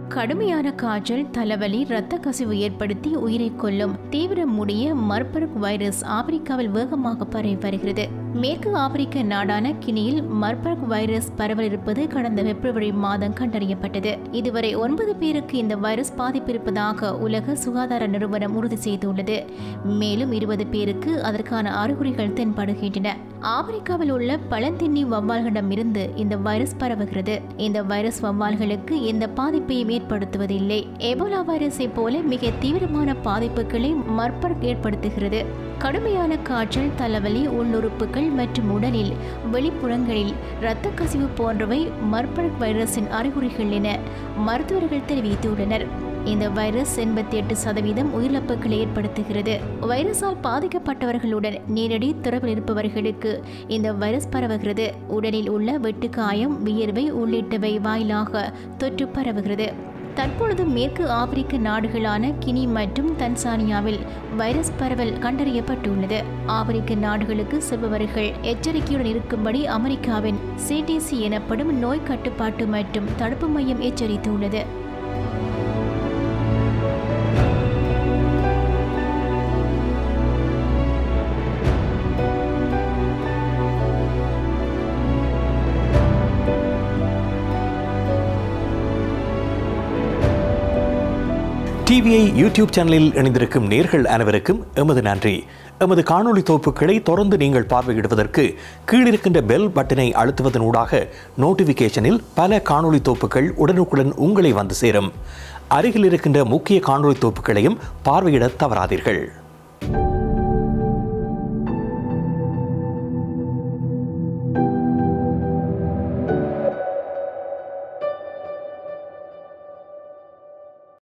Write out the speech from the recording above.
கடுமையான காய்ச்சல் தலைவலி இரத்த கசிவு ஏற்படுத்தி உயிரை கொல்லும் தீவிரமுடைய மர்பர்க் வைரஸ் ஆப்பிரிக்காவில் வேகமாக பரவி வருகிறது மேற்கு ஆப்பிரிக்க நாடான கினியில் மர்பர்க் வைரஸ் பரவல் இருப்பது கடந்த பிப்ரவரி மாதம் கண்டறியப்பட்டது இதுவரை ஒன்பது பேருக்கு இந்த வைரஸ் பாதிப்பு இருப்பதாக உலக சுகாதார நிறுவனம் உறுதி செய்துள்ளது மேலும் இருபது பேருக்கு அதற்கான அறிகுறிகள் தென்படுகின்றன ஆப்பிரிக்காவில் உள்ள பழந்தின்னி வவ்வால்களிடமிருந்து இந்த வைரஸ் பரவுகிறது இந்த வைரஸ் வவ்வால்களுக்கு எந்த பாதிப்பையும் ஏற்படுத்துவதில்லை எபோலா வைரஸை போல மிக தீவிரமான பாதிப்புகளை மர்பர்க் ஏற்படுத்துகிறது கடுமையான காய்ச்சல் தலைவலி உள்ளுறுப்புகள் மற்றும் உடலில் வெளிப்புறங்களில் இரத்த கசிவு போன்றவை மர்பர்க் வைரஸின் அறிகுறிகள் என மருத்துவர்கள் தெரிவித்துள்ளனர் இந்த வைரஸ் எண்பத்தி எட்டு சதவீதம் உயிரிழப்புகளை ஏற்படுத்துகிறது வைரஸால் பாதிக்கப்பட்டவர்களுடன் நேரடி தொடர்பில் இருப்பவர்களுக்கு இந்த வைரஸ் பரவுகிறது உடலில் உள்ள வெட்டுக்காயம் வியர்வை உள்ளிட்டவை வாயிலாக தொற்று பரவுகிறது தற்பொழுது மேற்கு ஆப்பிரிக்க நாடுகளான கினி மற்றும் தன்சானியாவில் வைரஸ் பரவல் கண்டறியப்பட்டுள்ளது ஆப்பிரிக்க நாடுகளுக்கு செல்பவர்கள் எச்சரிக்கையுடன் இருக்கும்படி அமெரிக்காவின் சிடிசி எனப்படும் நோய் கட்டுப்பாட்டு மற்றும் தடுப்பு மையம் எச்சரித்துள்ளது டிவிஐ யூடியூப் சேனலில் இணைந்திருக்கும் நேர்கள் அனைவருக்கும் எமது நன்றி எமது காணொளி தொகுப்புகளை தொடர்ந்து நீங்கள் பார்வையிடுவதற்கு கீழிருக்கின்ற பெல் பட்டனை அழுத்துவதனூடாக நோட்டிஃபிகேஷனில் பல காணொளி தொகுப்புகள் உடனுக்குடன் உங்களை வந்து சேரும் அருகில் இருக்கின்ற முக்கிய காணொளி தொகுப்புகளையும் பார்வையிட தவறாதீர்கள்